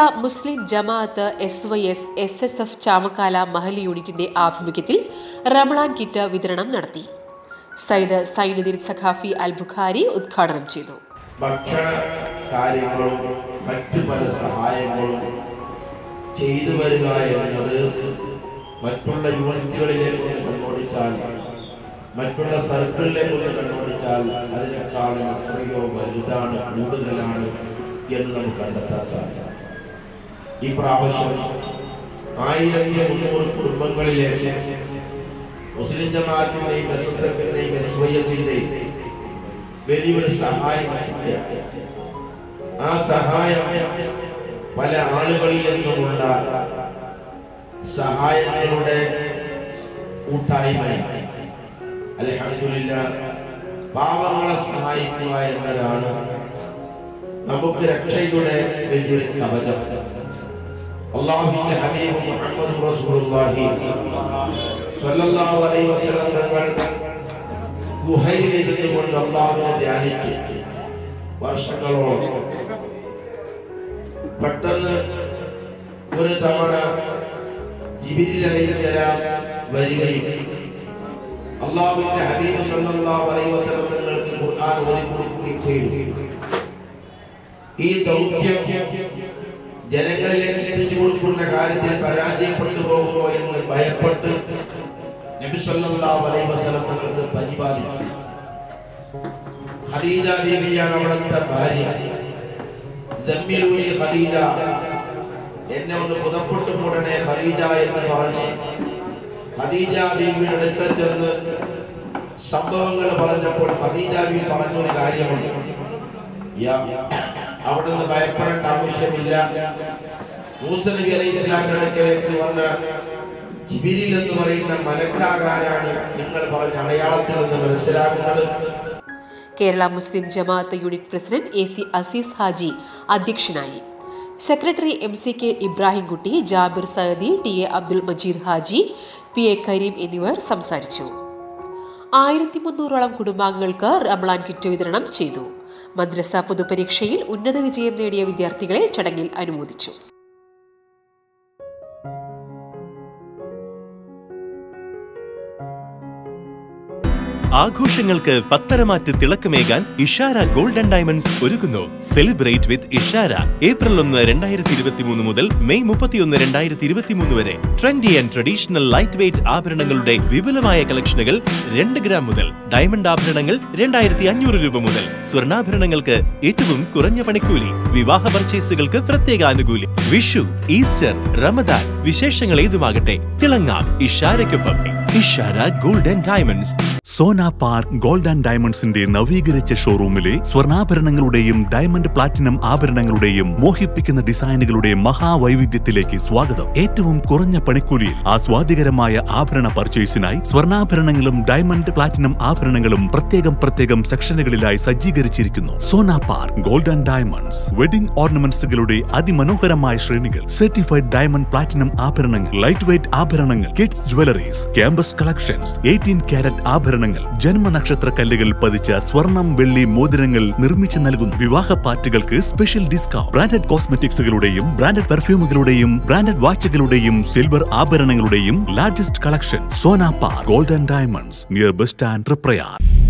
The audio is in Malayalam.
മുസ്ലിം Jamaat S Y S S S F Chamakkala Mahal യൂണിറ്റിന്റെ ആഭിമുഖ്യത്തിൽ റമളാൻ കിറ്റ് വിതരണം നടത്തി സയ്യിദ് സൈനുദ്ദീൻ സഖാഫി അൽ ബുഖാരി ഉദ്ഘാടനം ചെയ്തു ഭക്ഷണ കാര്യങ്ങളും മറ്റു പല സഹായങ്ങളും ചെയ്തു വരിക എന്നത് മറ്റുള്ള യൂണിറ്റുകളിലേക്ക് ഒന്ന് കണ്ണോടിച്ചാൽ മറ്റുള്ള സർക്കിളിലേക്ക് ഒന്ന് കണ്ണോടിച്ചാൽ അതിനേക്കാളും എത്രയോ വലുതാണ് കൂടുതലാണ് എന്ന് നമുക്ക് കണ്ടെത്താൻ സാധിക്കും ഈ പ്രാവശ്യം ആയിരത്തി മുന്നൂറ് കുടുംബങ്ങളിലേക്ക് മുസ്ലിം ജമാഅത്തിന്റെയും എസ് എസ് എഫിന്റെയും എസ് വൈ എസിന്റെയും വലിയൊരു സഹായം കിട്ടുകയാണ്. ആ സഹായം പല ആളുകളിൽ നിന്നുമുള്ള സഹായങ്ങളുടെ കൂട്ടായ്മയാണ് അലഹമില്ല പാവങ്ങളെ സഹായിക്കുക എന്നതാണ് നമുക്ക് രക്ഷയുടെ വലിയൊരു കവചം അള്ളാഹുവിന്റെ ഹബീബ് മുഹമ്മദ് റസൂലുള്ളാഹി സ്വല്ലല്ലാഹു അലൈഹി വസല്ലം തങ്ങൾ ഗുഹയിലിരുന്നു കൊണ്ട് അള്ളാഹുവിനെ ധ്യാനിച്ചു വർഷങ്ങളോളം പെട്ടെന്ന് ഒരു തവണ ജിബിരിൽ അലൈഹിസ്സലാം വരികയും അള്ളാഹുവിന്റെ ഹബീബ് സല്ലല്ലാഹു അലൈഹി വസല്ലം തങ്ങൾക്ക് ഖുർആൻ ഓതി കൊടുക്കുകയും ചെയ്തു ഈ ദൗത്യം ജനങ്ങളിലേക്ക് എത്തിച്ചു കൊടുക്കുന്ന കാര്യത്തിൽ പരാജയപ്പെട്ടു പോകുമോ എന്ന് ഭയപ്പെട്ട് നബി സല്ലല്ലാഹു അലൈഹി വസല്ലം തങ്ങൾക്ക് പരിപാലിച്ചു ഖദീജ ബീവിയാണ് അവിടുത്തെ ഭാര്യ ജമ്മിലൂരി ഖദീജ എന്നെ ഒന്ന് പുതപ്പെട്ടു കൂടണേ ഖദീജ എന്ന് പറഞ്ഞ് ഖദീജ ബീവിയുടെ അടുക്കൽ ചെന്ന് സംഭവങ്ങൾ പറഞ്ഞപ്പോൾ ഖദീജ ബീവി പറഞ്ഞൊരു കാര്യമുണ്ട് യാ, അവിടുന്ന് ഭയപ്പെടേണ്ട ആവശ്യമില്ല മൂസ നബി അലൈഹി ഇസ്ലാമിന്റെ അടുക്കലേക്ക് വന്ന ജിബിരിൽ എന്ന് പറയുന്ന മലക്കാകാരാണ് നിങ്ങൾ പറഞ്ഞ അടയാളത്തിൽ നിന്ന് മനസ്സിലാക്കുന്നത് Kerala Muslim Jamaat unit president A C Azeez Haji അധ്യക്ഷനായി secretary M C K Ibrahimkutty Jabir Sayadi T A Abdul Majeed Haji P A Kareem എന്നിവർ സംസാരിച്ചു ആയിരത്തി മുന്നൂറോളം കുടുംബാംഗങ്ങൾക്ക് റംളാൻ കിറ്റ് വിതരണം ചെയ്തു മദ്രസ പൊതുപരീക്ഷയിൽ ഉന്നത വിജയം നേടിയ വിദ്യാർത്ഥികളെ ചടങ്ങിൽ അനുമോദിച്ചു ആഘോഷങ്ങൾക്ക് പത്തരമാറ്റ് തിളക്കമേകാൻ ഇഷാര ഗോൾഡൻ ഡയമണ്ട്സ് ഒരുക്കുന്നു സെലിബ്രേറ്റ് വിത്ത് ഇഷാര ഏപ്രിൽ ഒന്ന് രണ്ടായിരത്തി ഇരുപത്തി മൂന്ന് മുതൽ മെയ് മുപ്പത്തിയൊന്ന് രണ്ടായിരത്തി ഇരുപത്തി മൂന്ന് വരെ trendy and traditional light weight ആഭരണങ്ങളുടെ വിപുലമായ കളക്ഷനുകൾ രണ്ട് ഗ്രാം മുതൽ ഡയമണ്ട് ആഭരണങ്ങൾ രണ്ടായിരത്തി അഞ്ഞൂറ് രൂപ മുതൽ സ്വർണ്ണാഭരണങ്ങൾക്ക് ഏറ്റവും കുറഞ്ഞ പണിക്കൂലി വിവാഹ പർച്ചേസുകൾക്ക് പ്രത്യേക ആനുകൂല്യം വിഷു ഈസ്റ്റർ റമദാൻ വിശേഷങ്ങൾ ഏതുമാകട്ടെ തിളങ്ങാം ഇഷാരയ്ക്കൊപ്പം Ishara golden diamonds Sona park gold and ഡയമണ്ട്സിന്റെ നവീകരിച്ച ഷോറൂമിലെ സ്വർണ്ണാഭരണങ്ങളുടെയും ഡയമണ്ട് പ്ലാറ്റിനം ആഭരണങ്ങളുടെയും മോഹിപ്പിക്കുന്ന ഡിസൈനുകളുടെ മഹാവൈവിധ്യത്തിലേക്ക് സ്വാഗതം ഏറ്റവും കുറഞ്ഞ പണിക്കൂലിയിൽ ആസ്വാദികരമായ ആഭരണ പർച്ചേസിനായി സ്വർണ്ണാഭരണങ്ങളും ഡയമണ്ട് പ്ലാറ്റിനം ആഭരണങ്ങളും പ്രത്യേകം പ്രത്യേകം സെക്ഷനുകളിലായി സജ്ജീകരിച്ചിരിക്കുന്നു Sona park gold and diamonds wedding ഓർണമെന്റ്സുകളുടെ അതിമനോഹരമായ ശ്രേണികൾ സർട്ടിഫൈഡ് ഡയമണ്ട് പ്ലാറ്റിനം ആഭരണങ്ങൾ ലൈറ്റ് വെയ്റ്റ് ആഭരണങ്ങൾ kids jewelleries campus collections eighteen carat ആഭരണങ്ങൾ ജന്മനക്ഷത്ര കല്ലുകൾ പതിച്ച സ്വർണം വെള്ളി മോതിരങ്ങൾ നിർമ്മിച്ചു നൽകുന്നു വിവാഹ പാർട്ടികൾക്ക് സ്പെഷ്യൽ ഡിസ്കൗണ്ട് ബ്രാൻഡഡ് കോസ്മെറ്റിക്സുകളുടെയും ബ്രാൻഡഡ് പെർഫ്യൂമുകളുടെയും ബ്രാൻഡഡ് വാച്ചുകളുടെയും സിൽവർ ആഭരണങ്ങളുടെയും largest collection Sona park golden diamonds near bus stand Prayar